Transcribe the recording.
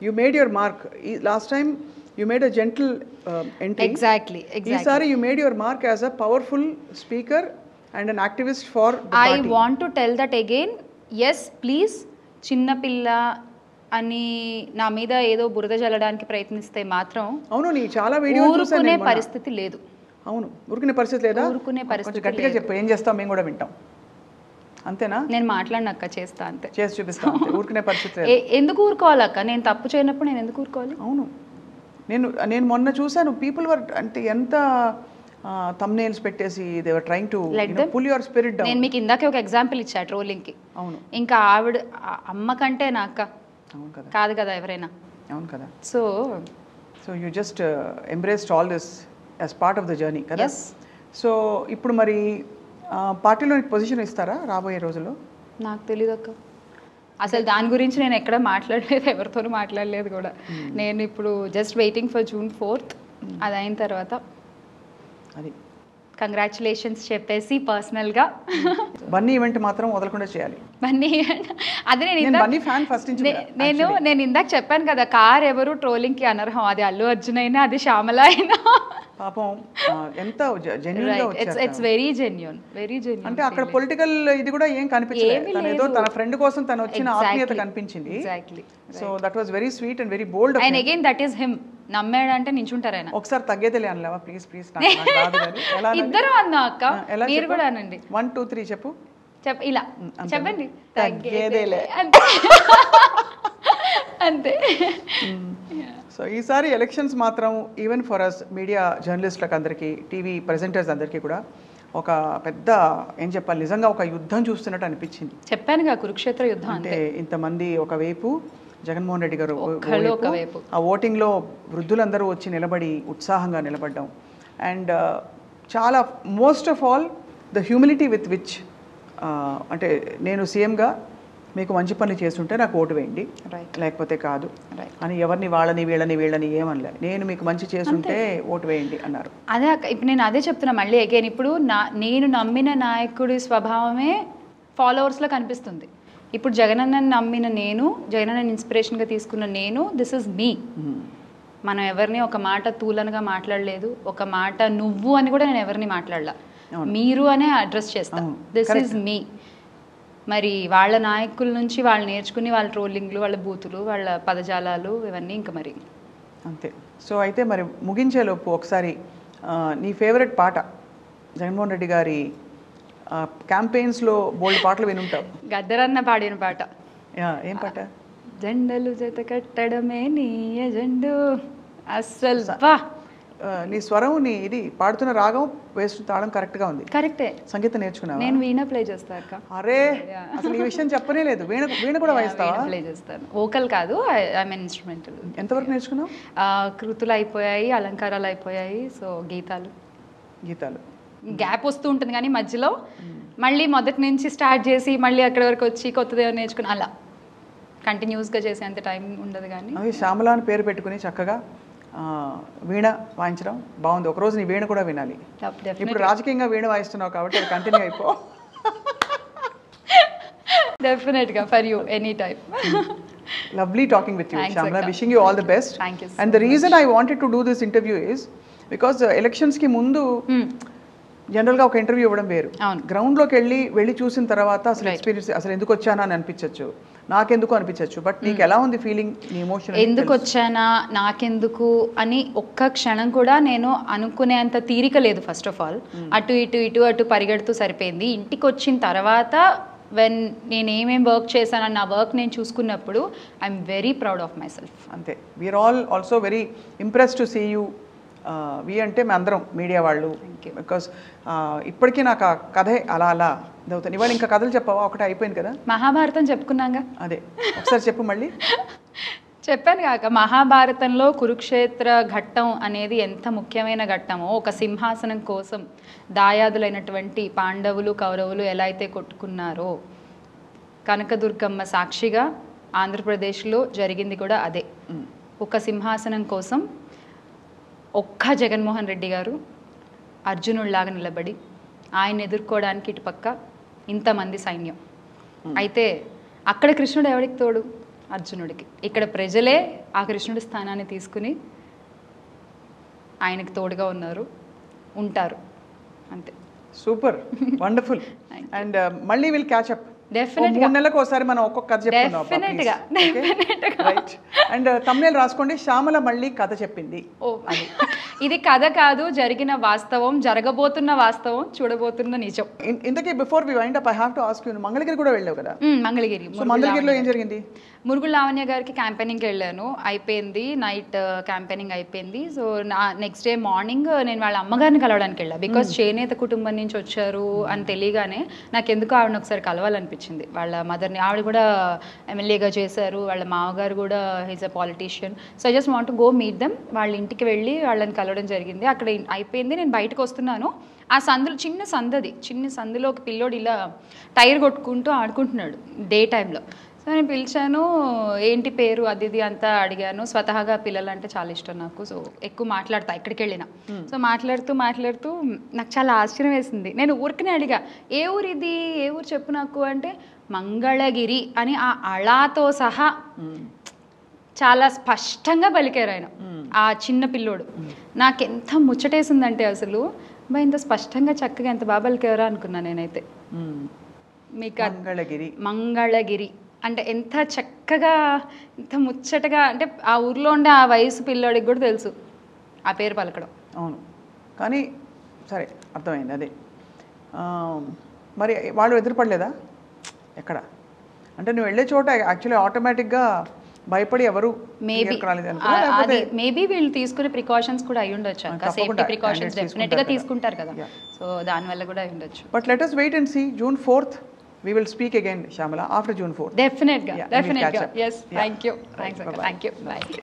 You made your mark last time you made a gentle entry exactly ఈసారి you made your mark as a powerful speaker and an activist far I want to tell that again yes please చిన్నపిల్ల అని నా మీద ఏదో బురద జల్లడానికి ప్రయత్నిస్తే మాత్రం అవును నీ చాలా వీడియోలు చూసాను ఊరుకునే నేను మొన్న. పరిస్థితి లేదు అవును ఊరుకునే పరిస్థితి లేదా ఊరుకునే కొంచెం పరిస్థితి గట్టిగా చెప్పు ఏం చేస్తాం మేము కూడా వింటాం అంతేనా నేను మాట్లాడినాక చేస్తా అంతే చేసి చూపిస్తాం అంతే. ఊరుకునే పరిస్థితి లేదు ఏ- ఎందుకు ఊరుకోవాలక్క నేను తప్పు చేయనప్పుడు నేను ఎందుకు ఊరుకోవాలి అవును నేను నేను మొన్న చూశాను పీపుల్ వర్ అంటే ఎంత తమ్నేల్స్ పెట్టేసి they were trying to Let them- pull your spirit down నేను మీకు ఇందాకే ఒక ఎగ్జాంపుల్ ఇచ్చా ట్రోలింగ్కి అవును ఇంకా ఆవిడ ఆ అమ్మ కంటే నా అక్క అవును కదా కాదు కదా ఎవరైనా అవును కదా so so you just embraced all this as part of the journey కదా Yes. సో ఇప్పుడు మరి ఆ, పార్టీలో పొజిషన్ ఇస్తారా రాబోయే రోజుల్లో నాకు తెలియదు అక్క అసలు దాని గురించి నేను ఎక్కడ మాట్లాడలేదు ఎవరితోనూ మాట్లాడలేదు కూడా నేను ఇప్పుడు just waiting for June fourth అది అయిన తర్వాత అది కంగ్రాచులేషన్స్ చెప్పేసి పర్సనల్గా బన్నీ ఈవెంట్ మాత్రం వదలకుండా చేయాలి బన్నీ అదే నేను నేను ఇందాక బన్నీ ఫ్యాన్ ఫస్ట్ నుంచి నే- నేను నేను ఇందాక చెప్పాను కదా కార్ ఎవరు ట్రోలింగ్కి అనర్హం అది అల్లు అర్జున్ అయినా అది శ్యామల అయినా పాపం ఆ, ఎంత జెన్యున్ గా రైట్ ఇట్స్ వచ్చారు it's very genuine very genuine అంటే అక్కడ పొలిటికల్ ఇది కూడా ఏం కనిపించలేదు ఏమీ తన ఏదో తన ఫ్రెండ్ కోసం తను వచ్చిన Exactly. ఆత్మీయత కనిపించింది exactly so that was very sweet and very bold and again that is him నమ్మాడంటే నించుంటారు ఆయన ఒకసారి తగ్గేదేలే అనలేవా ప్లీజ్ ప్లీజ్ రాదు కానీ ఎలా ఇద్దరు అన్నా అక్క ఆ, ఎలా మీరు కూడా అనండి వన్ టూ త్రీ చెప్పు చెప్ ఇలా చెప్పండి తగ్గేదేలే. అంతే అంతే సో ఈసారి ఎలక్షన్స్ మాత్రం ఈవెన్ ఫర్ అస్ మీడియా జర్నలిస్టులకు అందరికీ టీవీ ప్రెజెంటర్స్ అందరికీ కూడా ఒక పెద్ద ఏం చెప్పాలి నిజంగా ఒక యుద్ధం చూస్తున్నట్టు అనిపించింది చెప్పానుగా కురుక్షేత్ర యుద్ధం అంటే ఇంతమంది ఒకవైపు జగన్మోహన్ రెడ్డి గారు ఓ- ఒక్కళ్ళు ఓవైపు, ఒకవైపు. ఆ ఓటింగ్లో వృద్ధులందరూ వచ్చి నిలబడి ఉత్సాహంగా నిలబడ్డాం అండ్ చాలా most of all the humility with which అంటే నేను సీఎంగా మీకు మంచి పనులు చేస్తుంటే నాకు ఓటు వేయండి రైట్ లేకపోతే కాదు రైట్ అని ఎవరిని వాళ్ళని వీళ్ళని వీళ్ళని ఏమనలే నేను మీకు మంచి చేస్తుంటే ఓటు వేయండి అన్నారు అదే అక్క ఇప్పుడు నేను అదే చెప్తున్నా మళ్ళీ అగైన్ ఇప్పుడు నా నేను నమ్మిన నాయకుడి స్వభావమే ఫాలోవర్స్లో కనిపిస్తుంది ఇప్పుడు జగనన్నని నమ్మిన నేను జగనన్నని ఇన్స్పిరేషన్గా తీసుకున్న నేను దిస్ ఇస్ మీ మనం ఎవరిని ఒక మాట తూలనగా మాట్లాడలేదు ఒక మాట నువ్వు అని కూడా నేను ఎవరిని మాట్లాడలా మీరు అనే అడ్రస్ చేస్తాను అవును. దిస్ ఈజ్ మీ మరి వాళ్ళ నాయకుల నుంచి వాళ్ళు నేర్చుకుని వాళ్ళ ట్రోలింగ్లు వాళ్ళ బూతులు వాళ్ళ పదజాలాలు ఇవన్నీ ఇంకా మరి అంతే సో అయితే మరి ముగించేలోపు ఒకసారి ఆ, నీ ఫేవరెట్ పాట జగన్మోహన్ రెడ్డి గారి క్యాంపెయిన్స్లో బోల్డ్ పాటలు వినుంటావు గద్దరన్న పాడిన పాట యా, ఏం పాట జెండలు జత కట్టడమే నీ ఎజెండు అస్సలు వా ఆ, నీ స్వరం నీ ఇది పాడుతున్న రాగం వేస్తున్న తాళం కరెక్ట్గా ఉంది కరెక్టే సంగీతం నేర్చుకున్నావా నేను వీణ ప్లే చేస్తా అక్క అరే అసలు ఈ విషయం చెప్పనే లేదు వీణ వీణ కూడా వాయిస్తావా ప్లే చేస్తాను వోకల్ కాదు ఐ మీన్ ఇన్స్ట్రుమెంటల్ ఎంతవరకు నేర్చుకున్నావు కృతులు అయిపోయాయి అలంకారాలు అయిపోయాయి సో గీతాలు గీతాలు గ్యాప్ వస్తూ ఉంటుంది కానీ మధ్యలో మళ్ళీ మొదటి నుంచి స్టార్ట్ చేసి మళ్ళీ అక్కడి వరకు వచ్చి కొత్తది ఏమైనా నేర్చుకుని అలా కంటిన్యూస్గా చేసేంత టైం ఉండదు కానీ అవి శ్యామల అని పేరు పెట్టుకుని చక్కగా ఆ, వీణ వాయించడం బాగుంది ఒకరోజు నీ వీణ కూడా వినాలి ఇప్పుడు రాజకీయంగా వీణ వాయిస్తున్నావు కాబట్టి అది కంటిన్యూ అయిపో డెఫినెట్గా for you any time lovely talking with you Thanks, Shamla Akka. wishing you all the best Thank you and the reason I wanted to do this interview is because uh, elections కి ముందు జనరల్గా ఒక interview ఇవ్వడం వేరు అవును. గ్రౌండ్లోకి వెళ్ళి వెళ్ళి చూసిన తర్వాత అసలు Right. ఎక్స్పీరియన్స్ అసలు ఎందుకు వచ్చానా అని అనిపించవచ్చు నాకెందుకు అనిపించవచ్చు బట్ నీకు ఎలా ఉంది ఫీలింగ్ నీ ఎమోషన్ ఎందుకు వచ్చానా నాకెందుకు అని ఒక్క క్షణం కూడా నేను అనుకునేంత తీరిక లేదు ఫస్ట్ ఆఫ్ ఆల్ అటు ఇటు ఇటు అటు పరిగెడుతూ సరిపోయింది ఇంటికి వచ్చిన తర్వాత వెన్ నేను ఏమేం వర్క్ చేశానని నా వర్క్ నేను చూసుకున్నప్పుడు I'm very proud of myself అంతే we're all also very impress to see you we అంటే మేము అందరం మీడియా వాళ్ళు Thank you. బికాస్ ఇప్పటికీ నాకు ఆ కథే అలా అలా ఇదవుతుంది ఇవాళ ఇంకా కథలు చెప్పావా ఒకటి అయిపోయింది కదా మహాభారతం చెప్పుకున్నాగా అదే ఒకసారి చెప్పు మళ్ళీ చెప్పాను కాక మహాభారతంలో కురుక్షేత్ర ఘట్టం అనేది ఎంత ముఖ్యమైన ఘట్టమో ఒక సింహాసనం కోసం దాయాదులైనటువంటి పాండవులు కౌరవులు ఎలా అయితే కొట్టుకున్నారో కనకదుర్గమ్మ సాక్షిగా ఆంధ్రప్రదేశ్లో జరిగింది కూడా అదే ఒక సింహాసనం కోసం ఒక్క జగన్మోహన్ రెడ్డి గారు అర్జునుడిలాగా నిలబడి ఆయన ఎదుర్కోవడానికి ఇటుపక్క ఇంతమంది సైన్యం అయితే అక్కడ కృష్ణుడు ఎవరికి తోడు అర్జునుడికి ఇక్కడ ప్రజలే ఆ కృష్ణుడి స్థానాన్ని తీసుకుని ఆయనకి తోడుగా ఉన్నారు ఉంటారు అంతే సూపర్ వండర్ఫుల్ Thank అండ్ మళ్ళీ విల్ క్యాచ్ అప్ Definitely మూడు నెలలకు ఒకసారి మనం ఒక్కొక్క కథ Definitely గా, చెప్పుకుందాం రైట్ అండ్ తమ్నేల్ రాసుకోండి శ్యామల మళ్ళీ కథ చెప్పింది ఓ ఇది కథ కాదు జరిగిన వాస్తవం జరగబోతున్న వాస్తవం చూడబోతున్న నిజం ఇన్- ఇంతకీ before we wind up I have to ask you Mangalagiri కూడా వెళ్ళావు కదా మ్మ్, మంగళగిరి సో మంగళగిరిలో ఏం జరిగింది మురుగుడు లావణ్య గారికి క్యాంపెయినింగ్కి వెళ్ళాను అయిపోయింది నైట్ క్యాంపెయినింగ్ అయిపోయింది సో నా నెక్స్ట్ డే మార్నింగ్ నేను వాళ్ళ అమ్మగారిని కలవడానికి వెళ్ళా బికాస్ చేనేత కుటుంబం నుంచి వచ్చారు అని తెలియగానే నాకు ఎందుకు ఆవిడని ఒకసారి కలవాలనిపించింది వాళ్ళ మదర్ని ఆవిడ కూడా ఎమ్మెల్యేగా చేశారు వాళ్ళ మామగారు కూడా he's a politician so I just want go meet them వాళ్ళ ఇంటికి వెళ్ళి వాళ్ళని కలవడం జరిగింది అక్కడ ఇన్- అయిపోయింది నేను బయటకు వస్తున్నాను ఆ సందులో చిన్న సందది చిన్న సందులో ఒక పిల్లోడు ఇలా టైర్ కొట్టుకుంటూ ఆడుకుంటున్నాడు డే టైంలో సో నేను పిలిచాను ఏంటి పేరు అది ఇది అంతా అడిగాను స్వతహాగా పిల్లలు అంటే చాలా ఇష్టం నాకు సో ఎక్కువ మాట్లాడతా ఎక్కడికి వెళ్ళినా సో మాట్లాడుతూ మాట్లాడుతూ నాకు చాలా ఆశ్చర్యం వేసింది నేను ఊరికనే అడిగా ఏ ఊరు ఇది ఏ ఊరు చెప్పు నాకు అంటే మంగళగిరి అని ఆ అళాతో సహా చాలా స్పష్టంగా పలికారు ఆయన ఆ చిన్న పిల్లోడు నాకు ఎంత ముచ్చటేసిందంటే అసలు బా ఇంత స్పష్టంగా చక్కగా ఎంత బాగా పలికారా అనుకున్నా నేనైతే మ్మ్. మీకు అది- మంగళగిరి మంగళగిరి అంటే ఎంత చక్కగా ఎంత ముచ్చటగా అంటే ఆ ఊర్లో ఉండే ఆ వయసు పిల్లోడికి కూడా తెలుసు ఆ పేరు పలకడం అవును కానీ సరే అర్థమైంది అదే ఆ, మరి వాళ్ళు ఎదురుపడలేదా ఎక్కడ అంటే నువ్వు వెళ్ళే చోట యాక్చువల్లీ ఆటోమేటిక్గా భయపడి ఎవరు మేబీ దగ్గరికి రాలేదు అనుకున్నా? అది లేకపోతే మేబీ వీళ్ళు తీసుకునే ప్రికాషన్స్ కూడా అయి ఉండొచ్చు అక్క సేఫ్టీ తప్పకుండా ప్రికాషన్స్ candidates డెఫినెట్ గా తీసుకుంటారు తీసుకుంటారు కదా Yeah. సో దానివల్ల కూడా అయి ఉండొచ్చు but let us wait and see June fourth we will speak again Shyamala after June fourth definite గా Yeah, and we'll డెఫినెట్ గా catch up. Yes Yeah. Thank you Right, thanks bye-bye. Thank you bye